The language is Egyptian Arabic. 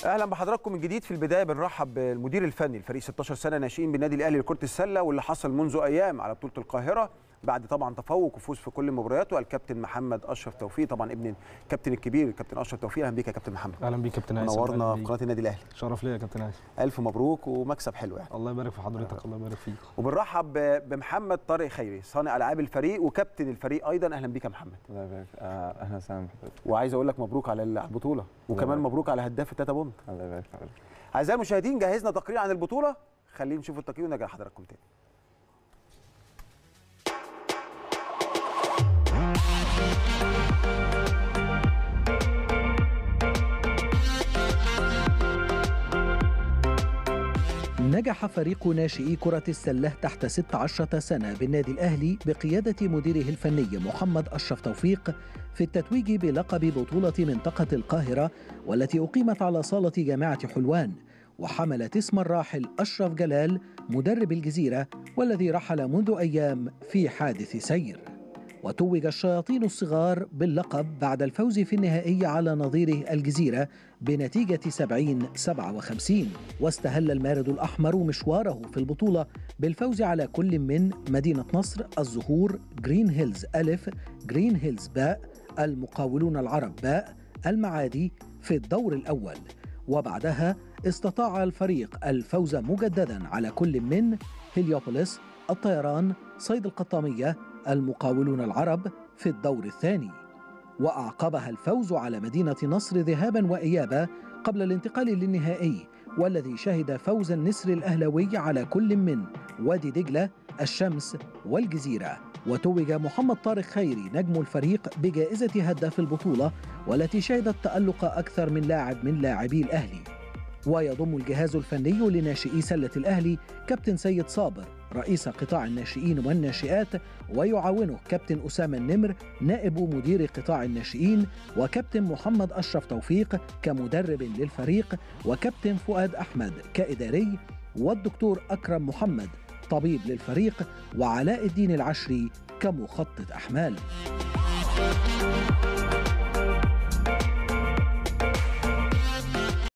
اهلا بحضراتكم من جديد في البدايه بنرحب بالمدير الفني لفريق 16 سنه ناشئين بالنادي الاهلي لكره السله واللي حصل منذ ايام على بطوله القاهره بعد طبعا تفوق وفوز في كل مبارياته الكابتن محمد اشرف توفيق طبعا ابن الكابتن الكبير الكابتن اشرف توفيق اهلا بيك يا كابتن محمد اهلا بيك كابتن هيثم نورنا أهلاً في بيك. قناه النادي الاهلي شرف ليا يا كابتن هيثم الف مبروك ومكسب حلو يعني الله يبارك في حضرتك الله يبارك فيك وبنرحب ب- بمحمد طارق خيري صانع العاب الفريق وكابتن الفريق ايضا اهلا بيك يا محمد الله يبارك آه، اهلا وسهلا بحضرتك وعايز اقول لك مبروك على البطوله وكمان يبارك. مبروك على هداف التاتا بوند الله يبارك في حضرتك اعزائي المشاهدين جهزنا تقرير عن البطوله خلينا نشوف التقرير ونرجع لحضراتكم تاني نجح فريق ناشئي كرة السلة تحت 16 سنة بالنادي الأهلي بقيادة مديره الفني محمد أشرف توفيق في التتويج بلقب بطولة منطقة القاهرة والتي أقيمت على صالة جامعة حلوان وحملت اسم الراحل أشرف جلال مدرب الجزيرة والذي رحل منذ أيام في حادث سير وتوج الشياطين الصغار باللقب بعد الفوز في النهائي على نظيره الجزيرة بنتيجة 70 57 واستهل المارد الأحمر مشواره في البطولة بالفوز على كل من مدينة نصر الزهور جرين هيلز ألف جرين هيلز باء المقاولون العرب باء المعادي في الدور الأول وبعدها استطاع الفريق الفوز مجددا على كل من هليوبوليس الطيران صيد القطامية المقاولون العرب في الدور الثاني وأعقبها الفوز على مدينة نصر ذهابا وإيابا قبل الانتقال للنهائي والذي شهد فوز النسر الأهلوي على كل من وادي دجلة الشمس والجزيرة وتوج محمد طارق خيري نجم الفريق بجائزة هداف البطولة والتي شهدت تألق أكثر من لاعب من لاعبي الأهلي ويضم الجهاز الفني لناشئي سلة الأهلي كابتن سيد صابر رئيس قطاع الناشئين والناشئات ويعاونه كابتن أسامة النمر نائب مدير قطاع الناشئين وكابتن محمد أشرف توفيق كمدرب للفريق وكابتن فؤاد أحمد كإداري والدكتور أكرم محمد طبيب للفريق وعلاء الدين العشري كمخطط أحمال